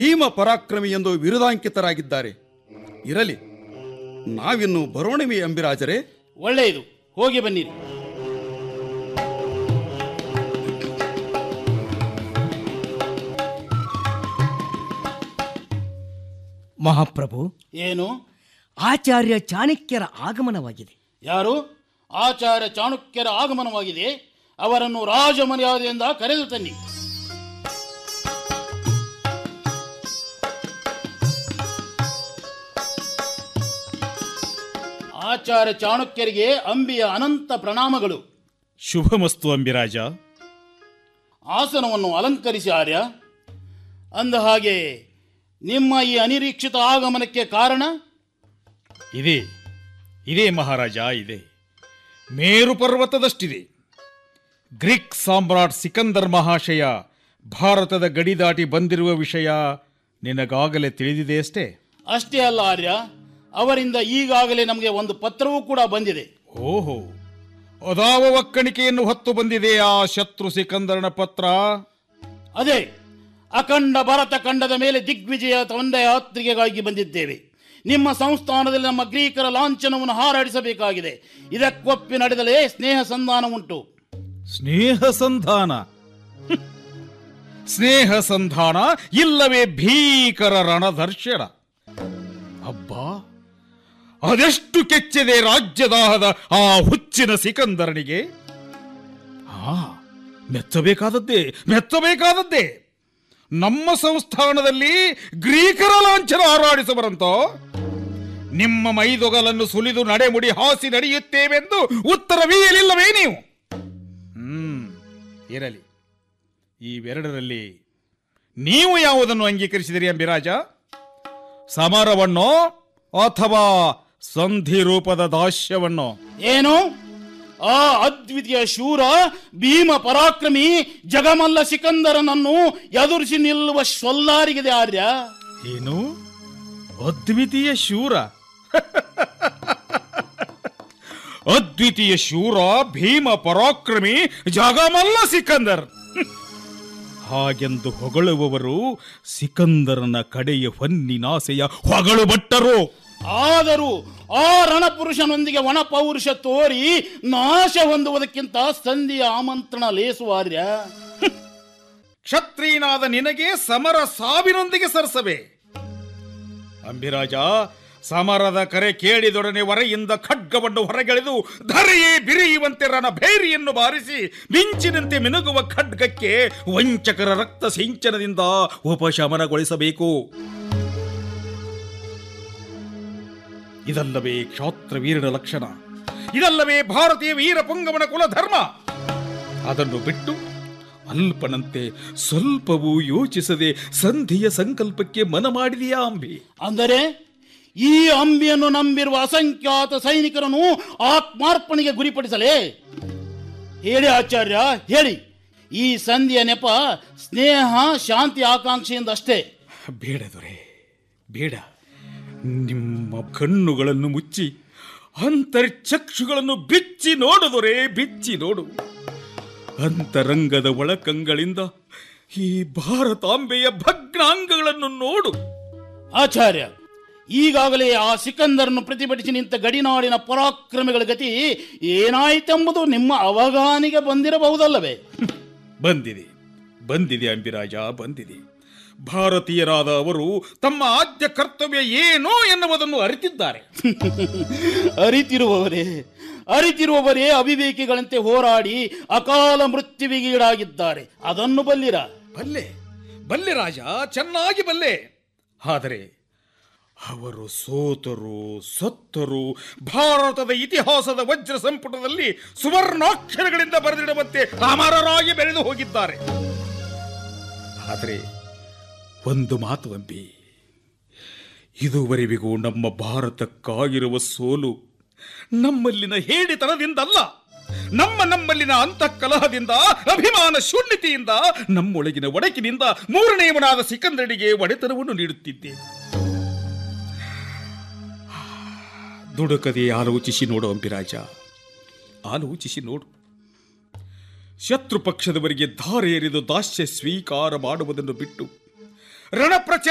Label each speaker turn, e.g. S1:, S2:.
S1: ಭೀಮ ಪರಾಕ್ರಮಿ ಎಂದು ಬಿರುದಾಂಕಿತರಾಗಿದ್ದಾರೆ ಇರಲಿ ನಾವಿನ್ನು ಬರೋಣಿಮೆ ಅಂಬಿರಾಜರೇ
S2: ಒಳ್ಳೆಯದು ಹೋಗಿ ಬನ್ನಿರಿ
S3: ಮಹಾಪ್ರಭು
S2: ಏನು
S3: ಆಚಾರ್ಯ ಚಾಣಕ್ಯರ ಆಗಮನವಾಗಿದೆ
S2: ಯಾರು ಆಚಾರ್ಯ ಚಾಣಕ್ಯರ ಆಗಮನವಾಗಿದೆ ಅವರನ್ನು ರಾಜಮರ್ಯಾದೆಯಿಂದ ಕರೆದು ತನ್ನಿ ಆಚಾರ್ಯ ಚಾಣಕ್ಯರಿಗೆ ಅಂಬಿಯ ಅನಂತ ಪ್ರಣಾಮಗಳು
S4: ಶುಭಮಸ್ತು ಅಂಬಿರಾಜ
S2: ಆಸನವನ್ನು ಅಲಂಕರಿಸಿ ಆರ್ಯ ಅಂದ ಹಾಗೆ ನಿಮ್ಮ ಈ ಅನಿರೀಕ್ಷಿತ ಆಗಮನಕ್ಕೆ ಕಾರಣ
S4: ಇದೆ ಇದೆ ಮಹಾರಾಜ ಇದೆ ಮೇರು ಪರ್ವತದಷ್ಟಿದೆ ಗ್ರೀಕ್ ಸಾಮ್ರಾಟ್ ಸಿಕಂದರ್ ಮಹಾಶಯ ಭಾರತದ ಗಡಿ ದಾಟಿ ಬಂದಿರುವ ವಿಷಯ ನಿನಗಾಗಲೇ ತಿಳಿದಿದೆಯಷ್ಟೇ
S2: ಅಷ್ಟೇ ಅಲ್ಲ ಆರ್ಯ ಅವರಿಂದ ಈಗಾಗಲೇ ನಮಗೆ ಒಂದು ಪತ್ರವೂ ಕೂಡ ಬಂದಿದೆ
S4: ಓಹೋ ಅದಾವ ಒಕ್ಕಣಿಕೆಯನ್ನು ಹೊತ್ತು ಬಂದಿದೆ ಆ ಶತ್ರು ಸಿಕಂದರನ ಪತ್ರ
S2: ಅದೇ ಅಖಂಡ ಭರತ ಖಂಡದ ಮೇಲೆ ದಿಗ್ವಿಜಯ ತಂಡಯಾತ್ರಿಕೆಗಾಗಿ ಬಂದಿದ್ದೇವೆ ನಿಮ್ಮ ಸಂಸ್ಥಾನದಲ್ಲಿ ನಮ್ಮ ಗ್ರೀಕರ ಲಾಂಛನವನ್ನು ಹಾರಾಡಿಸಬೇಕಾಗಿದೆ ಇದಕ್ಕೊಪ್ಪಿ ನಡೆದಲೇ ಸ್ನೇಹ ಸಂಧಾನ ಉಂಟು
S4: ಸ್ನೇಹ ಸಂಧಾನ ಹ್ಮ್. ಸ್ನೇಹ ಸಂಧಾನ ಇಲ್ಲವೇ ಭೀಕರ ರಣದರ್ಶನ ಅಬ್ಬಾ ಅದೆಷ್ಟು ಕೆಚ್ಚಿದೆ ರಾಜ್ಯದಾಹದ ಆ ಹುಚ್ಚಿನ ಸಿಕಂದರನಿಗೆ ಹಾ ಮೆಚ್ಚಬೇಕಾದದ್ದೇ ಮೆಚ್ಚಬೇಕಾದದ್ದೇ ನಮ್ಮ ಸಂಸ್ಥಾನದಲ್ಲಿ ಗ್ರೀಕರ ಲಾಂಛನ ಹಾರಾಡಿಸಬರಂತೋ ನಿಮ್ಮ ಮೈದೊಗಲನ್ನು ಸುಲಿದು ನಡೆಮುಡಿ ಹಾಸಿ ನಡೆಯುತ್ತೇವೆಂದು ಉತ್ತರವೀಯಲಿಲ್ಲವೇ ನೀವು ಹ್ಮ್ ಇರಲಿ ಇವೆರಡರಲ್ಲಿ ನೀವು ಯಾವುದನ್ನು ಅಂಗೀಕರಿಸಿದಿರಿ ಅಂಬಿರಾಜ ಸಮರವನ್ನೋ ಅಥವಾ ಸಂಧಿ ರೂಪದ ದಾಸ್ಯವನ್ನೋ
S2: ಏನು ಆ ಅದ್ವಿತೀಯ ಶೂರ ಭೀಮ ಪರಾಕ್ರಮಿ ಜಗಮಲ್ಲ ಸಿಕಂದರನನ್ನು ಎದುರಿಸಿ ನಿಲ್ಲುವ ಶೊಲ್ಲಾರಿಗಿದೆ ಆರ್ಯ
S4: ಏನು ಅದ್ವಿತೀಯ ಶೂರ ಅದ್ವಿತೀಯ ಶೂರ ಭೀಮ ಪರಾಕ್ರಮಿ ಜಗಮಲ್ಲ ಸಿಕಂದರ್ ಹಾಗೆಂದು ಹೊಗಳುವವರು ಸಿಕಂದರನ ಕಡೆಯ ಹೊನ್ನಿನಾಸೆಯ ಹೊಗಳು ಭಟ್ಟರು
S2: ಆದರೂ ಆ ರಣಪುರುಷನೊಂದಿಗೆ ಒಣಪೌರುಷ ತೋರಿ ನಾಶ ಹೊಂದುವುದಕ್ಕಿಂತ ಸಂಧಿಯ ಆಮಂತ್ರಣ ಲೇಸುವಾರ್ಯ
S4: ಕ್ಷತ್ರಿಯನಾದ ನಿನಗೆ ಸಮರ ಸಾವಿನೊಂದಿಗೆ ಸರಸವೆ ಅಂಬಿರಾಜ ಸಮರದ ಕರೆ ಕೇಳಿದೊಡನೆ ಹೊರೆಯಿಂದ ಖಡ್ಗವನ್ನು ಹೊರಗೆಳೆದು ಧರೆಯೇ ಬಿರಿಯುವಂತೆ ರಣ ಭೇರಿಯನ್ನು ಬಾರಿಸಿ ಮಿಂಚಿನಂತೆ ಮಿನುಗುವ ಖಡ್ಗಕ್ಕೆ ವಂಚಕರ ರಕ್ತ ಸಿಂಚನದಿಂದ ಉಪಶಮನಗೊಳಿಸಬೇಕು ಇದಲ್ಲವೇ ಕ್ಷಾತ್ರ ವೀರನ ಲಕ್ಷಣ ಇದಲ್ಲವೇ ಭಾರತೀಯ ವೀರ ಪುಂಗವನ ಕುಲಧರ್ಮ ಅದನ್ನು ಬಿಟ್ಟು ಅಲ್ಪನಂತೆ ಸ್ವಲ್ಪವೂ ಯೋಚಿಸದೆ ಸಂಧಿಯ ಸಂಕಲ್ಪಕ್ಕೆ ಮನ ಮಾಡಿದೆಯಾ ಅಂಬಿ
S2: ಅಂದರೆ ಈ ಅಂಬಿಯನ್ನು ನಂಬಿರುವ ಅಸಂಖ್ಯಾತ ಸೈನಿಕರನ್ನು ಆತ್ಮಾರ್ಪಣೆಗೆ ಗುರಿಪಡಿಸಲೇ ಹೇಳಿ ಆಚಾರ್ಯ ಹೇಳಿ ಈ ಸಂಧಿಯ ನೆಪ ಸ್ನೇಹ ಶಾಂತಿ ಆಕಾಂಕ್ಷೆಯಿಂದ ಅಷ್ಟೇ
S4: ಬೇಡ ದೊರೆ ಬೇಡ ನಿಮ್ಮ ಕಣ್ಣುಗಳನ್ನು ಮುಚ್ಚಿ ಅಂತರ್ಚಕ್ಷುಗಳನ್ನು ಬಿಚ್ಚಿ ನೋಡು ದೊರೆ ಬಿಚ್ಚಿ ನೋಡು ಅಂತರಂಗದ ಒಳಕಂಗಳಿಂದ ಈ ಭಾರತಾಂಬೆಯ ಭಗ್ನಾಂಗಗಳನ್ನು ನೋಡು
S2: ಆಚಾರ್ಯ ಈಗಾಗಲೇ ಆ ಸಿಕಂದರನ್ನು ಪ್ರತಿಭಟಿಸಿ ನಿಂತ ಗಡಿನಾಡಿನ ಪರಾಕ್ರಮಿಗಳ ಗತಿ ಏನಾಯಿತೆಂಬುದು ನಿಮ್ಮ ಅವಗಾನಿಗೆ ಬಂದಿರಬಹುದಲ್ಲವೇ
S4: ಬಂದಿದೆ ಬಂದಿದೆ ಅಂಬಿರಾಜ ಬಂದಿದೆ ಭಾರತೀಯರಾದ ಅವರು ತಮ್ಮ ಆದ್ಯ ಕರ್ತವ್ಯ ಏನು ಎನ್ನುವುದನ್ನು ಅರಿತಿದ್ದಾರೆ
S2: ಅರಿತಿರುವವರೇ ಅರಿತಿರುವವರೇ ಅವಿವೇಕಿಗಳಂತೆ ಹೋರಾಡಿ ಅಕಾಲ ಮೃತ್ಯುವಿಗೀಡಾಗಿದ್ದಾರೆ ಅದನ್ನು ಬಲ್ಲಿರ
S4: ಬಲ್ಲೆ ಬಲ್ಲೆ ರಾಜ ಚೆನ್ನಾಗಿ ಬಲ್ಲೆ ಆದರೆ ಅವರು ಸೋತರು ಸತ್ತರು ಭಾರತದ ಇತಿಹಾಸದ ವಜ್ರ ಸಂಪುಟದಲ್ಲಿ ಸುವರ್ಣಾಕ್ಷರಗಳಿಂದ ಬರೆದಿಡುವಂತೆ ಅಮರರಾಗಿ ಬೆಳೆದು ಹೋಗಿದ್ದಾರೆ ಆದರೆ ಒಂದು ಮಾತು ಅಂಬಿ ಇದುವರೆವಿಗೂ ನಮ್ಮ ಭಾರತಕ್ಕಾಗಿರುವ ಸೋಲು ನಮ್ಮಲ್ಲಿನ ಹೇಡಿತನದಿಂದಲ್ಲ ನಮ್ಮ ನಮ್ಮಲ್ಲಿನ ಅಂತಃಕಲಹದಿಂದ ಅಭಿಮಾನ ಶೂನ್ಯತೆಯಿಂದ ನಮ್ಮೊಳಗಿನ ಒಡಕಿನಿಂದ ಮೂರನೆಯವನಾದ ಸಿಕಂದರಿಗೆ ಒಡೆತನವನ್ನು ನೀಡುತ್ತಿದ್ದೆ ದುಡುಕದೆ ಆಲೋಚಿಸಿ ನೋಡು ಅಂಬಿರಾಜ ಆಲೋಚಿಸಿ ನೋಡು ಶತ್ರು ಪಕ್ಷದವರಿಗೆ ಧಾರೆ ಎರೆದು ದಾಸ್ಯ ಸ್ವೀಕಾರ ಮಾಡುವುದನ್ನು ಬಿಟ್ಟು ರಣಪ್ರಚ